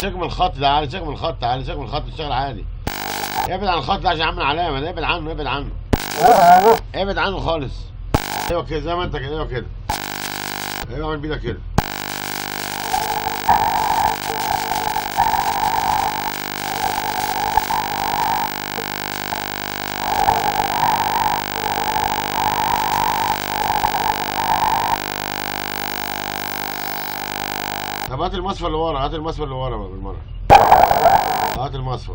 سيبك من الخط ده عادي سيبك من الخط تعالى سيبك من الخط اشتغل عادي ابعد عن الخط ده عشان عامل علامه ده ابعد عنه ابعد عنه ابعد عنه خالص ايوه كده زي ما انت كده ايوه كده ايوه اعمل بايدك كده طب هات المصفى اللي ورا هات المصفى اللي ورا بقى بالمره هات المصفى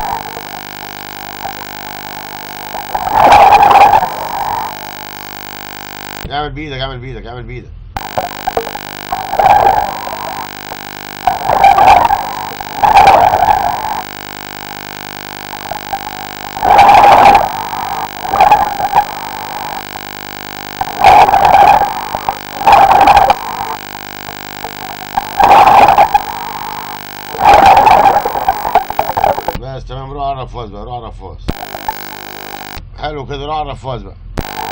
اعمل بايدك اعمل بايدك اعمل بايدك بس تمام روح على الرفاز بقى روح على الرفاز حلو كده روح على الرفاز بقى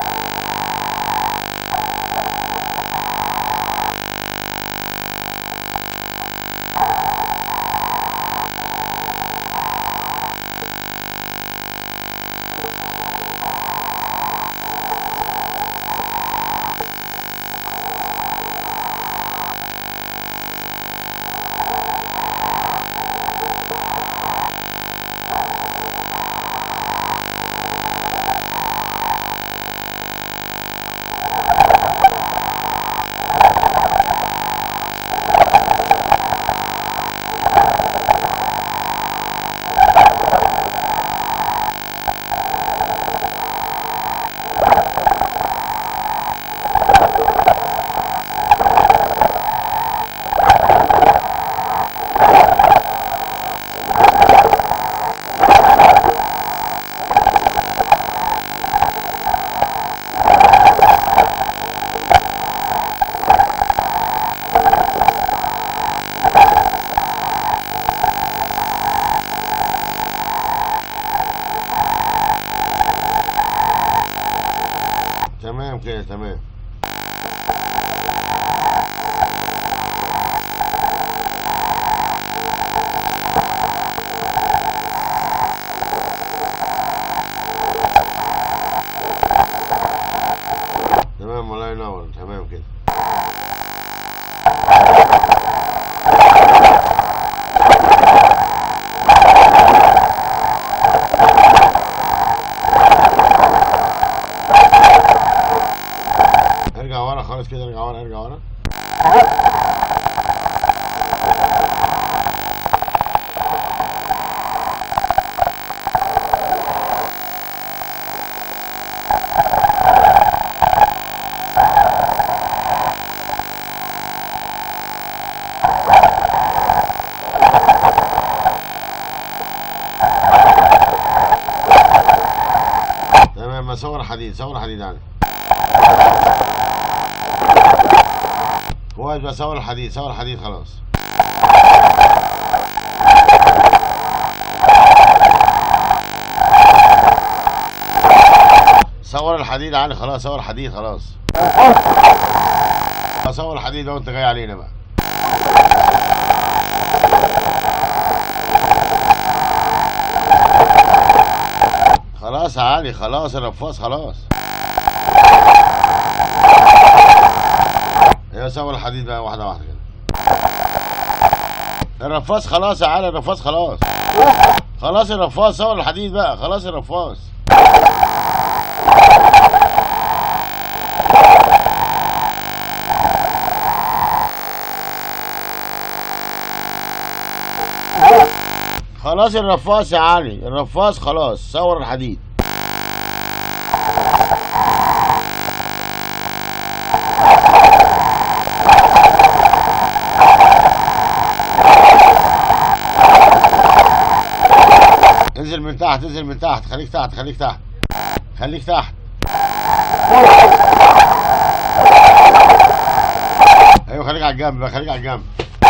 تمام كده تمام تمام الله ينور تمام كده ارجع ورا خالص كده ارجع ورا ارجع ورا تمام ما صور حديد صور حديد علي كويس بس صور الحديد صور الحديد خلاص صور الحديد علي خلاص صور الحديد خلاص صور الحديد لو انت جاي علينا بقى خلاص يا علي خلاص الرفاص خلاص يا صور الحديد بقى واحدة واحدة كده الرفاص خلاص يا علي الرفاص خلاص خلاص الرفاص صور الحديد بقى خلاص الرفاص خلاص الرفاص يا علي الرفاص خلاص صور الحديد انزل من تحت انزل من تحت خليك تحت خليك تحت خليك تحت ايوه خليك على الجنب بقى خليك على الجنب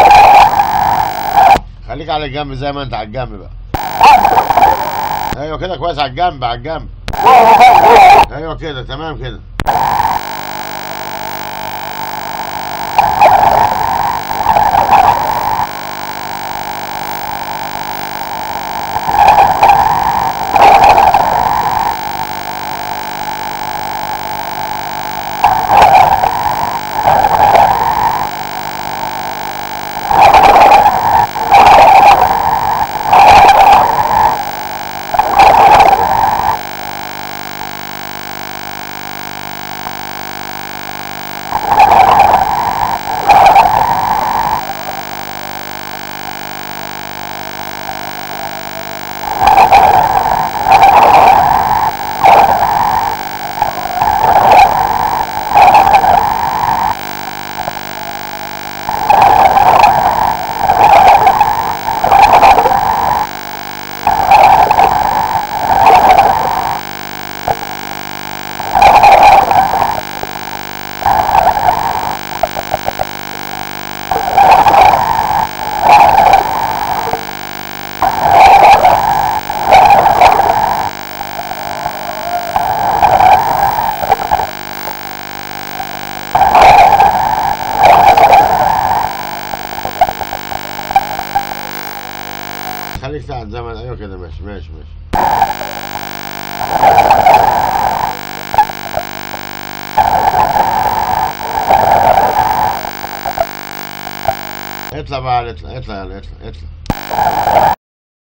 خليك على الجنب زي ما انت على الجنب بقى ايوه كده كويس على الجنب على الجنب ايوه كده تمام كده كده ماشي ماشي ماشي اطلع بقى اطلع اطلع يلا اطلع اطلع